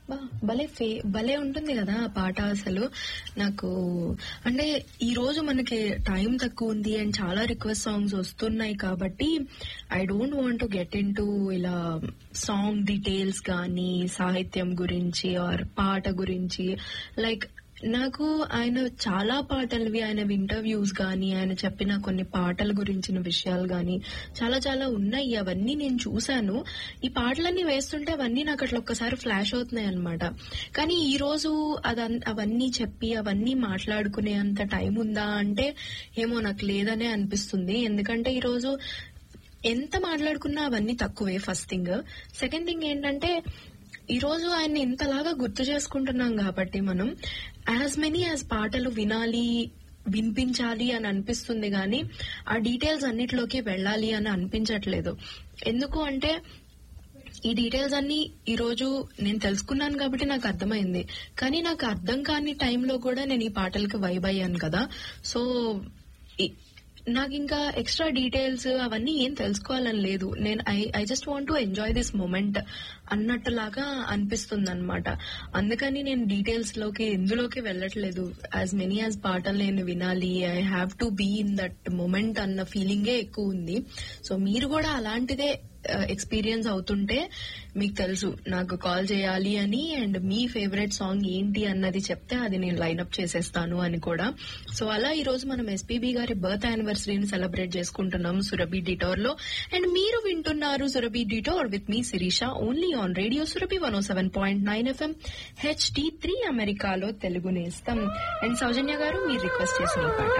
బా భలే ఫే భలే ఉంటుంది కదా ఆ పాట అసలు నాకు అంటే ఈ రోజు మనకి టైం తక్కువ ఉంది అండ్ చాలా రిక్వెస్ట్ సాంగ్స్ వస్తున్నాయి కాబట్టి I don't want to get in to ఇలా సాంగ్ డీటెయిల్స్ కానీ సాహిత్యం గురించి ఆర్ పాట గురించి లైక్ నాకు ఆయన చాలా పాటలవి ఆయన ఇంటర్వ్యూస్ గాని ఆయన చెప్పిన కొన్ని పాటల గురించిన విషయాలు గాని చాలా చాలా ఉన్నాయి అవన్నీ నేను చూశాను ఈ పాటలన్నీ వేస్తుంటే అవన్నీ నాకు అట్లా ఒక్కసారి ఫ్లాష్ అవుతున్నాయి అనమాట కానీ ఈ రోజు అదన్ అవన్నీ చెప్పి అవన్నీ మాట్లాడుకునే అంత టైం ఉందా అంటే ఏమో నాకు లేదనే అనిపిస్తుంది ఎందుకంటే ఈ రోజు ఎంత మాట్లాడుకున్నా అవన్నీ తక్కువే ఫస్ట్ థింగ్ సెకండ్ థింగ్ ఏంటంటే ఈ రోజు ఆయన్ని ఇంతలాగా గుర్తు చేసుకుంటున్నాం కాబట్టి మనం యాజ్ మెనీ యాజ్ పాటలు వినాలి వినిపించాలి అని అనిపిస్తుంది గానీ ఆ డీటెయిల్స్ అన్నిటిలోకి వెళ్ళాలి అని అనిపించట్లేదు ఎందుకు అంటే ఈ డీటెయిల్స్ అన్ని ఈ రోజు నేను తెలుసుకున్నాను కాబట్టి నాకు అర్థమైంది కానీ నాకు అర్థం కాని టైంలో కూడా నేను ఈ పాటలకి వైబ్ అయ్యాను కదా సో ఈ- నాకు ఇంకా ఎక్స్ట్రా డీటెయిల్స్ అవన్నీ ఏం తెలుసుకోవాలని లేదు నేను I I just want to enjoy this moment అన్నట్టులాగా అనిపిస్తుంది అనమాట అందుకని నేను డీటెయిల్స్ లోకి ఎందులోకి వెళ్ళట్లేదు యాజ్ మెనీ యాజ్ పాటలు నేను వినాలి I have to be in that moment అన్న ఫీలింగే ఎక్కువ ఉంది సో మీరు కూడా అలాంటిదే ఎక్స్పీరియన్స్ అవుతుంటే మీకు తెలుసు నాకు కాల్ చేయాలి అని అండ్ మీ ఫేవరెట్ సాంగ్ ఏంటి అన్నది చెప్తే అది నేను లైన్అప్ చేసేస్తాను అని కూడా సో అలా ఈ రోజు మనం ఎస్పీబీ గారి బర్త్ యానివర్సరీని సెలబ్రేట్ చేసుకుంటున్నాం సురభి డిటోర్ లో అండ్ మీరు వింటున్నారు Surabhi detour with me Sirisha only on radio Surabhi one seven point nine FM HD three అమెరికాలో తెలుగు నేస్తం అండ్ సౌజన్య గారు మీరు రిక్వెస్ట్ చేసిన ఈ పాట